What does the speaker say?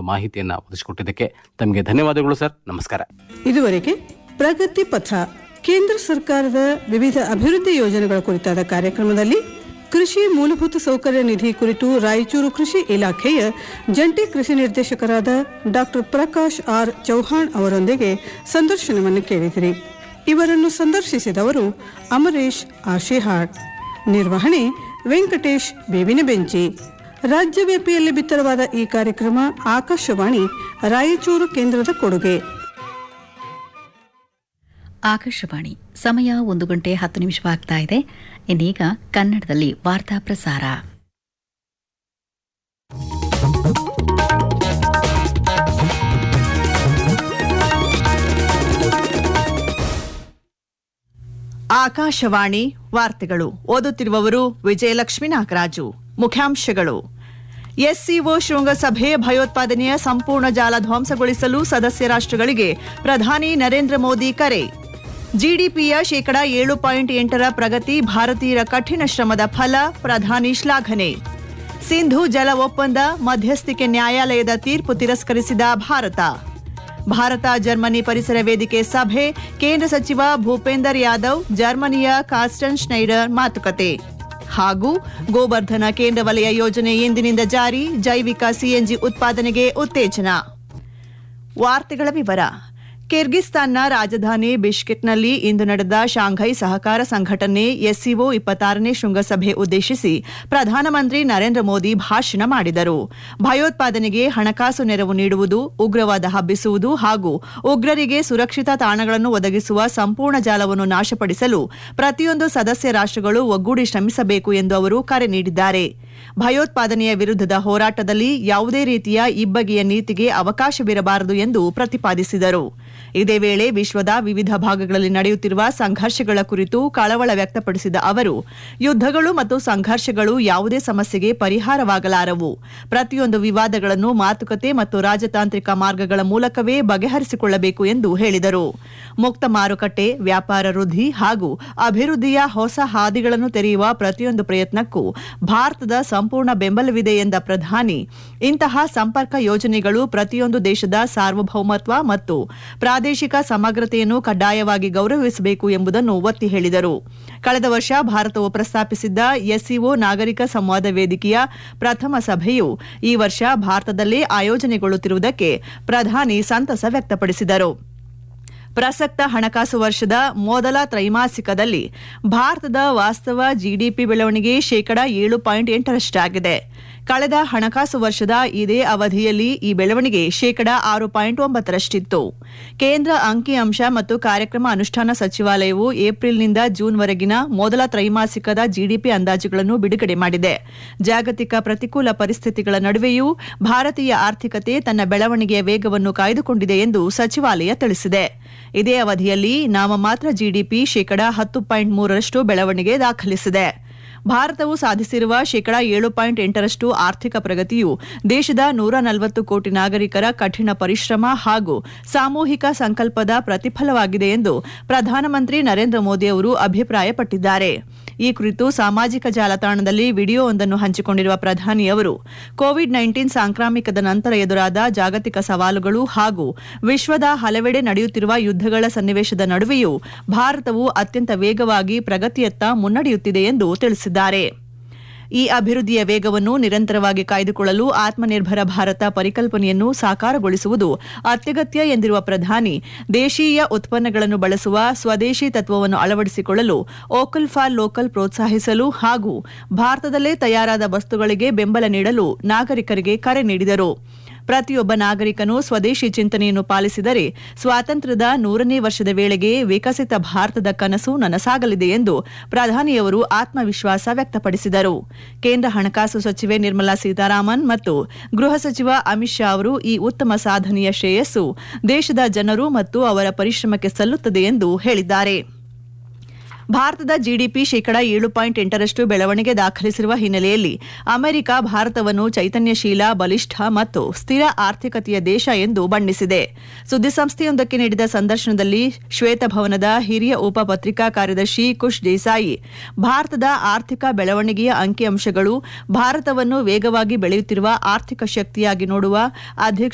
ಮಾಹಿತಿಯನ್ನು ಒದಗಿಸಿಕೊಟ್ಟಿದ್ದಕ್ಕೆ ತಮಗೆ ಧನ್ಯವಾದಗಳು ಸರ್ ನಮಸ್ಕಾರ ಇದುವರೆಗೆ ಪ್ರಗತಿ ಪಥ ಕೇಂದ್ರ ಸರ್ಕಾರದ ವಿವಿಧ ಅಭಿವೃದ್ಧಿ ಯೋಜನೆಗಳ ಕುರಿತಾದ ಕಾರ್ಯಕ್ರಮದಲ್ಲಿ ಕೃಷಿ ಮೂಲಭೂತ ಸೌಕರ್ಯ ನಿಧಿ ಕುರಿತು ರಾಯಚೂರು ಕೃಷಿ ಇಲಾಖೆಯ ಜಂಟಿ ಕೃಷಿ ನಿರ್ದೇಶಕರಾದ ಡಾಕ್ಟರ್ ಪ್ರಕಾಶ್ ಆರ್ ಚೌಹಾಣ್ ಅವರೊಂದಿಗೆ ಸಂದರ್ಶನವನ್ನು ಕೇಳಿದಿರಿ ಇವರನ್ನು ಸಂದರ್ಶಿಸಿದವರು ಅಮರೇಶ್ ಆಶಿಹಾಳ್ ನಿರ್ವಹಣೆ ವೆಂಕಟೇಶ್ ಬೇವಿನ ಬೆಂಚಿ ರಾಜ್ಯವ್ಯಾಪಿಯಲ್ಲಿ ಬಿತ್ತರವಾದ ಈ ಕಾರ್ಯಕ್ರಮ ಆಕಾಶವಾಣಿ ರಾಯಚೂರು ಕೇಂದ್ರದ ಕೊಡುಗೆ ಆಕಾಶವಾಣಿ ಸಮಯ ಒಂದು ಗಂಟೆ ಹತ್ತು ನಿಮಿಷವಾಗ್ತಾ ಇದೆ ಇನ್ನೀಗ ಕನ್ನಡದಲ್ಲಿ ವಾರ್ತಾ ಪ್ರಸಾರ ಆಕಾಶವಾಣಿ ವಾರ್ತೆಗಳು ಓದುತ್ತಿರುವವರು ವಿಜಯಲಕ್ಷ್ಮಿ ನಾಗರಾಜು ಮುಖ್ಯಾಂಶಗಳು ಎಸ್ಸಿಒ ಶೃಂಗಸಭೆ ಭಯೋತ್ಪಾದನೆಯ ಸಂಪೂರ್ಣ ಜಾಲ ಧ್ವಂಸಗೊಳಿಸಲು ಸದಸ್ಯ ರಾಷ್ಟ್ರಗಳಿಗೆ ಪ್ರಧಾನಿ ನರೇಂದ್ರ ಮೋದಿ ಕರೆ ಜಿಡಿಪಿಯ ಶೇಕಡಾ ಏಳು ಪಾಯಿಂಟ್ ಎಂಟರ ಪ್ರಗತಿ ಭಾರತೀಯರ ಕಠಿಣ ಶ್ರಮದ ಫಲ ಪ್ರಧಾನಿ ಶ್ಲಾಘನೆ ಸಿಂಧು ಜಲ ಒಪ್ಪಂದ ಮಧ್ಯಸ್ಥಿಕೆ ನ್ಯಾಯಾಲಯದ ತೀರ್ಪು ತಿರಸ್ಕರಿಸಿದ ಭಾರತ ಭಾರತ ಜರ್ಮನಿ ಪರಿಸರ ವೇದಿಕೆ ಸಭೆ ಕೇಂದ್ರ ಸಚಿವ ಭೂಪೇಂದರ್ ಯಾದವ್ ಜರ್ಮನಿಯ ಕಾರ್ಸ್ಟನ್ ಸ್ನೈಡರ್ ಮಾತುಕತೆ ಹಾಗೂ ಗೋವರ್ಧನ ಕೇಂದ್ರ ವಲಯ ಯೋಜನೆ ಎಂದಿನಿಂದ ಜಾರಿ ಜೈವಿಕ ಸಿಎನ್ಜಿ ಉತ್ಪಾದನೆಗೆ ಉತ್ತೇಜನ ವಾರ್ತೆಗಳ ವಿವರ ಕಿರ್ಗಿಸ್ತಾನ್ನ ರಾಜಧಾನಿ ಬಿಷ್ಕೆಟ್ನಲ್ಲಿ ಇಂದು ನಡೆದ ಶಾಂಘೈ ಸಹಕಾರ ಸಂಘಟನೆ ಎಸ್ಸಿಒ ಇಪ್ಪತ್ತಾರನೇ ಶೃಂಗಸಭೆ ಉದ್ದೇಶಿಸಿ ಪ್ರಧಾನಮಂತ್ರಿ ನರೇಂದ್ರ ಮೋದಿ ಭಾಷಣ ಮಾಡಿದರು ಭಯೋತ್ಪಾದನೆಗೆ ಹಣಕಾಸು ನೆರವು ನೀಡುವುದು ಉಗ್ರವಾದ ಹಬ್ಬಿಸುವುದು ಹಾಗೂ ಉಗ್ರರಿಗೆ ಸುರಕ್ಷಿತ ತಾಣಗಳನ್ನು ಒದಗಿಸುವ ಸಂಪೂರ್ಣ ಜಾಲವನ್ನು ನಾಶಪಡಿಸಲು ಪ್ರತಿಯೊಂದು ಸದಸ್ಯ ರಾಷ್ಟ್ರಗಳು ಒಗ್ಗೂಡಿ ಶ್ರಮಿಸಬೇಕು ಎಂದು ಅವರು ಕರೆ ನೀಡಿದ್ದಾರೆ ಭಯೋತ್ಪಾದನೆಯ ವಿರುದ್ಧದ ಹೋರಾಟದಲ್ಲಿ ಯಾವುದೇ ರೀತಿಯ ಇಬ್ಬಗೆಯ ನೀತಿಗೆ ಅವಕಾಶವಿರಬಾರದು ಎಂದು ಪ್ರತಿಪಾದಿಸಿದರು ಇದೇ ವೇಳೆ ವಿಶ್ವದ ವಿವಿಧ ಭಾಗಗಳಲ್ಲಿ ನಡೆಯುತ್ತಿರುವ ಸಂಘರ್ಷಗಳ ಕುರಿತು ಕಳವಳ ವ್ಯಕ್ತಪಡಿಸಿದ ಅವರು ಯುದ್ಧಗಳು ಮತ್ತು ಸಂಘರ್ಷಗಳು ಯಾವುದೇ ಸಮಸ್ಯೆಗೆ ಪರಿಹಾರವಾಗಲಾರವು ಪ್ರತಿಯೊಂದು ವಿವಾದಗಳನ್ನು ಮಾತುಕತೆ ಮತ್ತು ರಾಜತಾಂತ್ರಿಕ ಮಾರ್ಗಗಳ ಮೂಲಕವೇ ಬಗೆಹರಿಸಿಕೊಳ್ಳಬೇಕು ಎಂದು ಹೇಳಿದರು ಮುಕ್ತ ಮಾರುಕಟ್ಟೆ ವ್ಯಾಪಾರ ವೃದ್ಧಿ ಹಾಗೂ ಅಭಿವೃದ್ಧಿಯ ಹೊಸ ಹಾದಿಗಳನ್ನು ತೆರೆಯುವ ಪ್ರತಿಯೊಂದು ಪ್ರಯತ್ನಕ್ಕೂ ಭಾರತದ ಸಂಪೂರ್ಣ ಬೆಂಬಲವಿದೆ ಎಂದ ಪ್ರಧಾನಿ ಇಂತಹ ಸಂಪರ್ಕ ಯೋಜನೆಗಳು ಪ್ರತಿಯೊಂದು ದೇಶದ ಸಾರ್ವಭೌಮತ್ವ ಮತ್ತು ಪ್ರಾದೇಶಿಕ ಸಮಗ್ರತೆಯನ್ನು ಕಡ್ಡಾಯವಾಗಿ ಗೌರವಿಸಬೇಕು ಎಂಬುದನ್ನು ಒತ್ತಿ ಹೇಳಿದರು ಕಳೆದ ವರ್ಷ ಭಾರತವು ಪ್ರಸ್ತಾಪಿಸಿದ್ದ ಎಸ್ಸಿಒ ನಾಗರಿಕ ಸಂವಾದ ವೇದಿಕೆಯ ಪ್ರಥಮ ಸಭೆಯು ಈ ವರ್ಷ ಭಾರತದಲ್ಲೇ ಆಯೋಜನೆಗೊಳ್ಳುತ್ತಿರುವುದಕ್ಕೆ ಪ್ರಧಾನಿ ಸಂತಸ ವ್ಯಕ್ತಪಡಿಸಿದರು ಪ್ರಸಕ್ತ ಹಣಕಾಸು ವರ್ಷದ ಮೊದಲ ತ್ರೈಮಾಸಿಕದಲ್ಲಿ ಭಾರತದ ವಾಸ್ತವ ಜಿಡಿಪಿ ಬೆಳವಣಿಗೆ ಶೇಕಡಾ ಏಳು ಪಾಯಿಂಟ್ ಎಂಟರಷ್ಟಾಗಿದೆ ಕಳೆದ ಹಣಕಾಸು ವರ್ಷದ ಇದೇ ಅವಧಿಯಲ್ಲಿ ಈ ಬೆಳವಣಿಗೆ ಶೇಕಡಾ ಆರು ಪಾಯಿಂಟ್ ಒಂಬತ್ತರಷ್ಟಿತ್ತು ಕೇಂದ್ರ ಅಂಕಿಅಂಶ ಮತ್ತು ಕಾರ್ಯಕ್ರಮ ಅನುಷ್ಠಾನ ಸಚಿವಾಲಯವು ಏಪ್ರಿಲ್ನಿಂದ ಜೂನ್ವರೆಗಿನ ಮೊದಲ ತ್ರೈಮಾಸಿಕದ ಜಿಡಿಪಿ ಅಂದಾಜುಗಳನ್ನು ಬಿಡುಗಡೆ ಮಾಡಿದೆ ಜಾಗತಿಕ ಪ್ರತಿಕೂಲ ಪರಿಸ್ಥಿತಿಗಳ ನಡುವೆಯೂ ಭಾರತೀಯ ಆರ್ಥಿಕತೆ ತನ್ನ ಬೆಳವಣಿಗೆಯ ವೇಗವನ್ನು ಕಾಯ್ದುಕೊಂಡಿದೆ ಎಂದು ಸಚಿವಾಲಯ ತಿಳಿಸಿದೆ ಇದೇ ಅವಧಿಯಲ್ಲಿ ನಾಮಮಾತ್ರ ಜಿಡಿಪಿ ಶೇಕಡಾ ಹತ್ತು ಪಾಯಿಂಟ್ ಮೂರರಷ್ಟು ಬೆಳವಣಿಗೆ ದಾಖಲಿಸಿದೆ ಭಾರತವು ಸಾಧಿಸಿರುವ ಶೇಕಡಾ ಏಳು ಪಾಯಿಂಟ್ ಎಂಟರಷ್ಟು ಆರ್ಥಿಕ ಪ್ರಗತಿಯು ದೇಶದ ನೂರ ನಲವತ್ತು ಕೋಟಿ ನಾಗರಿಕರ ಕಠಿಣ ಪರಿಶ್ರಮ ಹಾಗೂ ಸಾಮೂಹಿಕ ಸಂಕಲ್ಪದ ಪ್ರತಿಫಲವಾಗಿದೆ ಎಂದು ಪ್ರಧಾನಮಂತ್ರಿ ನರೇಂದ್ರ ಮೋದಿ ಅವರು ಅಭಿಪ್ರಾಯಪಟ್ಟಿದ್ದಾರೆ ಈ ಕುರಿತು ಸಾಮಾಜಿಕ ಜಾಲತಾಣದಲ್ಲಿ ವಿಡಿಯೋವೊಂದನ್ನು ಹಂಚಿಕೊಂಡಿರುವ ಪ್ರಧಾನಿ ಅವರು ಕೋವಿಡ್ ನೈನ್ಟೀನ್ ಸಾಂಕ್ರಾಮಿಕದ ನಂತರ ಎದುರಾದ ಜಾಗತಿಕ ಸವಾಲುಗಳು ಹಾಗೂ ವಿಶ್ವದ ಹಲವೆಡೆ ನಡೆಯುತ್ತಿರುವ ಯುದ್ದಗಳ ಸನ್ನಿವೇಶದ ನಡುವೆಯೂ ಭಾರತವು ಅತ್ಯಂತ ವೇಗವಾಗಿ ಪ್ರಗತಿಯತ್ತ ಮುನ್ನಡೆಯುತ್ತಿದೆ ಎಂದು ತಿಳಿಸಿದ್ದಾರೆ ಈ ಅಭಿವೃದ್ಧಿಯ ವೇಗವನ್ನು ನಿರಂತರವಾಗಿ ಕಾಯ್ದುಕೊಳ್ಳಲು ಆತ್ಮನಿರ್ಭರ ಭಾರತ ಪರಿಕಲ್ಪನೆಯನ್ನು ಸಾಕಾರಗೊಳಿಸುವುದು ಅತ್ಯಗತ್ಯ ಎಂದಿರುವ ಪ್ರಧಾನಿ ದೇಶೀಯ ಉತ್ಪನ್ನಗಳನ್ನು ಬಳಸುವ ಸ್ವದೇಶಿ ತತ್ವವನ್ನು ಅಳವಡಿಸಿಕೊಳ್ಳಲು ಓಕಲ್ ಫಾರ್ ಲೋಕಲ್ ಪ್ರೋತ್ಸಾಹಿಸಲು ಹಾಗೂ ಭಾರತದಲ್ಲೇ ತಯಾರಾದ ವಸ್ತುಗಳಿಗೆ ಬೆಂಬಲ ನೀಡಲು ನಾಗರಿಕರಿಗೆ ಕರೆ ನೀಡಿದರು ಪ್ರತಿಯೊಬ್ಬ ನಾಗರಿಕನು ಸ್ವದೇಶಿ ಚಿಂತನೆಯನ್ನು ಪಾಲಿಸಿದರೆ ಸ್ವಾತಂತ್ರ್ಯದ ನೂರನೇ ವರ್ಷದ ವೇಳೆಗೆ ವಿಕಸಿತ ಭಾರತದ ಕನಸು ನನಸಾಗಲಿದೆ ಎಂದು ಪ್ರಧಾನಿಯವರು ಆತ್ಮವಿಶ್ವಾಸ ವ್ಯಕ್ತಪಡಿಸಿದರು ಕೇಂದ್ರ ಹಣಕಾಸು ಸಚಿವೆ ನಿರ್ಮಲಾ ಸೀತಾರಾಮನ್ ಮತ್ತು ಗೃಹ ಸಚಿವ ಅಮಿತ್ ಶಾ ಅವರು ಈ ಉತ್ತಮ ಸಾಧನೆಯ ಶ್ರೇಯಸ್ಸು ದೇಶದ ಜನರು ಮತ್ತು ಅವರ ಪರಿಶ್ರಮಕ್ಕೆ ಸಲ್ಲುತ್ತದೆ ಎಂದು ಹೇಳಿದ್ದಾರೆ ಭಾರತದ ಜಿಡಿಪಿ ಶೇಕಡಾ ಏಳು ಪಾಯಿಂಟ್ ಎಂಟರಷ್ಟು ಬೆಳವಣಿಗೆ ದಾಖಲಿಸಿರುವ ಹಿನ್ನೆಲೆಯಲ್ಲಿ ಅಮೆರಿಕ ಭಾರತವನ್ನು ಚೈತನ್ಯಶೀಲ ಬಲಿಷ್ಠ ಮತ್ತು ಸ್ಥಿರ ಆರ್ಥಿಕತೆಯ ದೇಶ ಎಂದು ಬಣ್ಣಿಸಿದೆ ಸುದ್ದಿಸಂಸ್ಥೆಯೊಂದಕ್ಕೆ ನೀಡಿದ ಸಂದರ್ಶನದಲ್ಲಿ ಶ್ವೇತಭವನದ ಹಿರಿಯ ಉಪ ಪತ್ರಿಕಾ ಕಾರ್ಯದರ್ಶಿ ಕುಶ್ ದೇಸಾಯಿ ಭಾರತದ ಆರ್ಥಿಕ ಬೆಳವಣಿಗೆಯ ಅಂಕಿಅಂಶಗಳು ಭಾರತವನ್ನು ವೇಗವಾಗಿ ಬೆಳೆಯುತ್ತಿರುವ ಆರ್ಥಿಕ ಶಕ್ತಿಯಾಗಿ ನೋಡುವ ಅಧ್ಯಕ್ಷ